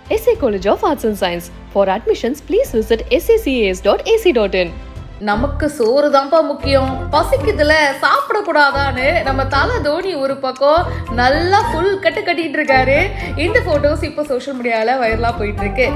SA College of Arts and Science. For admissions, please visit sacas.ac.in. நமக்கு சோறு தான்ப்பா முக்கியம் பசிக்குதுல சாப்பிடக்கூடாதான்னு நம்ம தலை தோனி ஒரு பக்கம் நல்லா ஃபுல் கட்டு கட்டிட்டு இருக்காரு இந்த போட்டோஸ் இப்போ சோஷியல் மீடியால வைரலா போயிட்டு இருக்கு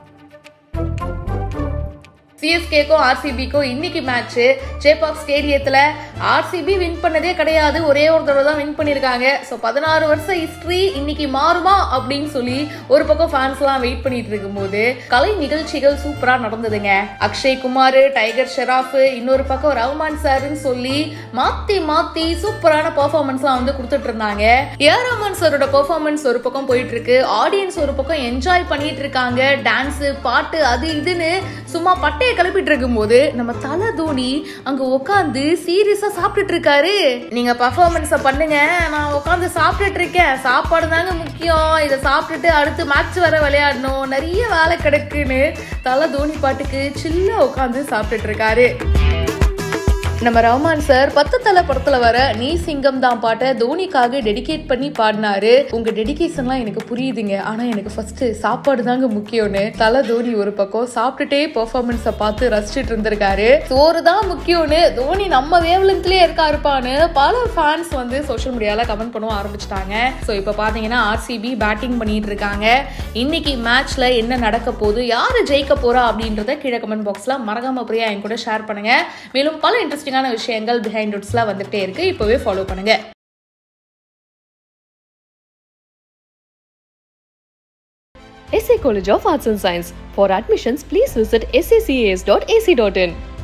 சிஎஸ்கேக்கும் ஆர்சிபிக்கும் இன்னைக்கு மேட்ச் சேப்பாக் ஸ்டேடியத்தில் ஆர்சிபி வின் பண்ணதே கிடையாது ஒரே ஒரு தடவை தான் வின் பண்ணியிருக்காங்க ஸோ பதினாறு வருஷம் ஹிஸ்ட்ரி இன்னைக்கு மாறுமா அப்படின்னு சொல்லி ஒரு பக்கம் ஃபேன்ஸ்லாம் வெயிட் பண்ணிட்டு இருக்கும்போது கலை நிகழ்ச்சிகள் சூப்பராக நடந்ததுங்க அக்ஷய் குமார் டைகர் ஷெராஃப் இன்னொரு பக்கம் ரஹ்மான் சார்னு சொல்லி மாத்தி மாத்தி சூப்பரான பெர்ஃபார்மன்ஸ்லாம் வந்து கொடுத்துட்டு இருந்தாங்க ஏ ரஹ்மான் சாரோட பெர்ஃபார்மன்ஸ் ஒரு பக்கம் போயிட்டு இருக்கு ஆடியன்ஸ் ஒரு பக்கம் என்ஜாய் பண்ணிட்டு இருக்காங்க டான்ஸ் பாட்டு அது இதுன்னு சும்மா பட்டையை கிளப்பிட்டு இருக்கும்போது நம்ம தலை தோனி அங்க உட்காந்து சீரியஸா சாப்பிட்டுட்டு இருக்காரு நீங்க பர்ஃபார்மன்ஸ பண்ணுங்க நான் உட்காந்து சாப்பிட்டுட்டு இருக்கேன் சாப்பாடு தாங்க முக்கியம் இதை சாப்பிட்டுட்டு அடுத்து மேட்ச் வர விளையாடணும் நிறைய வேலை கிடக்குன்னு தலை தோனி பாட்டுக்கு சில்லா உட்காந்து சாப்பிட்டுட்டு இருக்காரு நம்ம ரஹ்மான் சார் பத்து தலை படத்துல வர நீ சிங்கம் தான் பாட்டை தோனிக்காக டெடிகேட் பண்ணி பாடினாரு உங்க டெடிகேஷன்லாம் எனக்கு புரியுதுங்க ஆனா எனக்கு ஃபர்ஸ்ட் சாப்பாடு தாங்க முக்கியம்னு தலை தோனி ஒரு பக்கம் சாப்பிட்டுட்டே பெர்ஃபார்மன்ஸை பார்த்து ரசிச்சிட்டு இருந்திருக்காரு சோறு தான் முக்கியம்னு தோனி நம்ம வேவ்லென்த்லயே இருக்காருப்பான்னு பல ஃபேன்ஸ் வந்து சோஷியல் மீடியால கமெண்ட் பண்ண ஆரம்பிச்சிட்டாங்க ஸோ இப்போ பாத்தீங்கன்னா ஆர்சிபி பேட்டிங் பண்ணிட்டு இருக்காங்க இன்னைக்கு மேட்ச்ல என்ன நடக்க போகுது யாரு ஜெயிக்க போறா அப்படின்றத கீழே கமெண்ட் பாக்ஸ்ல மறக்காம பிரியா என் கூட ஷேர் பண்ணுங்க மேலும் பல இன்ட்ரெஸ்டிங்கான விஷயங்கள் பிஹைண்ட் ரூட்ஸ்லாம் வந்துட்டே இருக்கு இப்போவே ஃபாலோ பண்ணுங்க SA College of Arts and Science. For admissions, please visit sacas.ac.in.